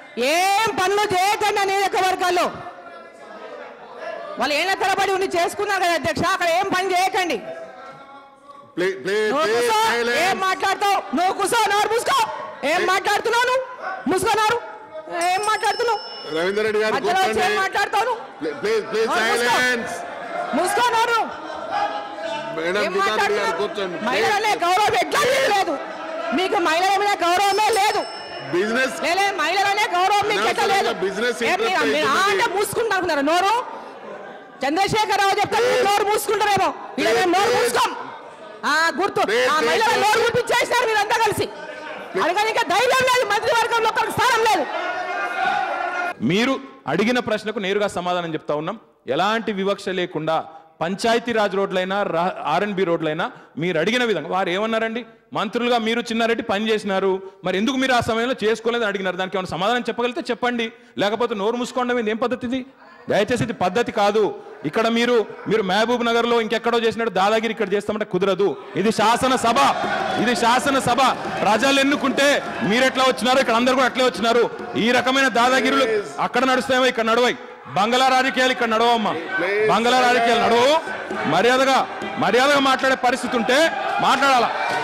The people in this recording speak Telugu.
ఏం పనులు చేయకండి నియోజకవర్గాల్లో వాళ్ళు ఏళ్ళ తరబడి ఉండి చేసుకున్నారు కదా అధ్యక్ష అక్కడ ఏం పని చేయకండి ప్లీజ్ ప్లీజ్ నువ్వు ప్లీజ్ కూసో ఏం సైలెన్స్ మాట్లాడతావు నువ్వు కూసో నోరు మూసుకో ఏం మాట్లాడుతున్నావు నువ్వు మూసుకోనారు ఏం మాట్లాడుతున్నావు రవీందర్ రెడ్డి గారు మధ్యలో వచ్చి ఏం కూర్చోండి మాట్లాడతావు నువ్వు? ప్లీజ్ ప్లీజ్ నోరు మూసుకో. సైలెన్స్ మూసుకో నోరు మేడం ఏం గీతారెడ్డి గారు మాట్లాడుతున్నావు కూర్చోండి మహిళలనే గౌరవం ఎట్లా మీకు లేదు మీకు మహిళల మీద గౌరవమే లేదు బిజినెస్ లేలే మహిళలనే గౌరవం మీకు ఎట్లా లేదు అనవసరంగా business ఏం మీరు- interrupt మీరు ఆ అవుతున్నది. అంటే మూసుకుంటున్నారు నోరు చంద్రశేఖరరావు చెప్తే మీరు నోరు మూసుకుంటారేమో ఇలా మేము నోరు మూసుకోం ఆ గుర్తు Please, ఆ please, మహిళల please. నోరు గుర్తించేసినారు మీరంతా కలిసి అందుకని ఇంకా ధైర్యం లేదు మంత్రివర్గంలో ఒక్కరికి స్థానం లేదు మీరు అడిగిన ప్రశ్నకు నేరుగా సమాధానం చెప్తా ఉన్నాం ఎలాంటి వివక్ష లేకుండా పంచాయతీ రాజ్ రోడ్లైనా ఆర్ఎన్బి రోడ్లైనా మీరు అడిగిన విధంగా వారు ఏమన్నారండి మంత్రులుగా మీరు చిన్నారెడ్డి పని చేసినారు మరి ఎందుకు మీరు ఆ సమయంలో చేసుకోలేదని అడిగినారు దానికి ఏమైనా సమాధానం చెప్పగలిగితే చెప్పండి లేకపోతే నోరు మూసుకోవడం ఇది ఏం పద్ధతి ఇది దయచేసి ఇది పద్ధతి కాదు ఇక్కడ మీరు మీరు మహబూబ్ నగర్ లో ఇంకెక్కడో చేసినట్టు దాదాగిరి ఇక్కడ చేస్తామంటే కుదరదు ఇది శాసన సభ ఇది శాసన సభ ప్రజలు ఎన్నుకుంటే మీరు ఎట్లా వచ్చినారు ఇక్కడ అందరు కూడా అట్లే వచ్చినారు ఈ రకమైన దాదాగిరులు అక్కడ నడుస్తాయేమో ఇక్కడ నడవాయి బంగ్లా రాజకీయాలు ఇక్కడ నడవమ్మా బంగ్లా రాజకీయాలు నడవు మర్యాదగా మర్యాదగా మాట్లాడే పరిస్థితి ఉంటే మాట్లాడాలా